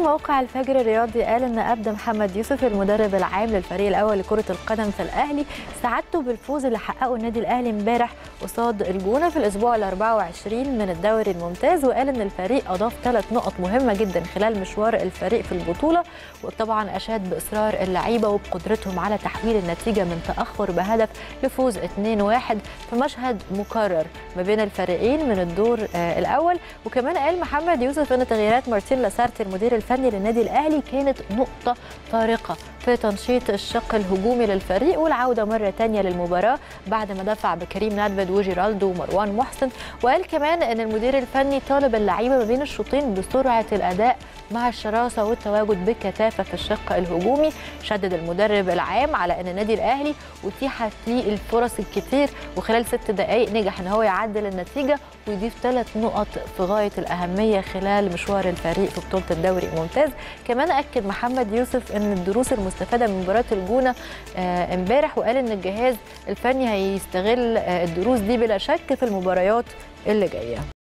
موقع الفجر الرياضي قال ان ابدا محمد يوسف المدرب العام للفريق الاول لكره القدم في الاهلي سعادته بالفوز اللي حققه النادي الاهلي امبارح قصاد الجونه في الاسبوع ال 24 من الدوري الممتاز وقال ان الفريق اضاف ثلاث نقط مهمه جدا خلال مشوار الفريق في البطوله وطبعا اشاد باصرار اللعيبه وبقدرتهم على تحويل النتيجه من تاخر بهدف لفوز 2-1 في مشهد مكرر ما بين الفريقين من الدور آه الاول وكمان قال محمد يوسف ان تغييرات مارتين لاسارتي المدير الفني للنادي الاهلي كانت نقطه فارقه في تنشيط الشق الهجومي للفريق والعوده مره ثانيه للمباراه بعد ما دفع بكريم نادفيد وجيرالدو ومروان محسن وقال كمان ان المدير الفني طالب اللعيبه ما بين الشوطين بسرعه الاداء مع الشراسه والتواجد بكثافه في الشق الهجومي شدد المدرب العام على ان النادي الاهلي اتيحت ليه الفرص الكتير وخلال ست دقائق نجح ان هو يعدل النتيجه ويضيف ثلاث نقط في غايه الاهميه خلال مشوار الفريق في بطوله الدوري الممتاز كمان اكد محمد يوسف ان الدروس المستفاده من مباراه الجونه امبارح وقال ان الجهاز الفني هيستغل الدروس دي بلا شك في المباريات اللي جايه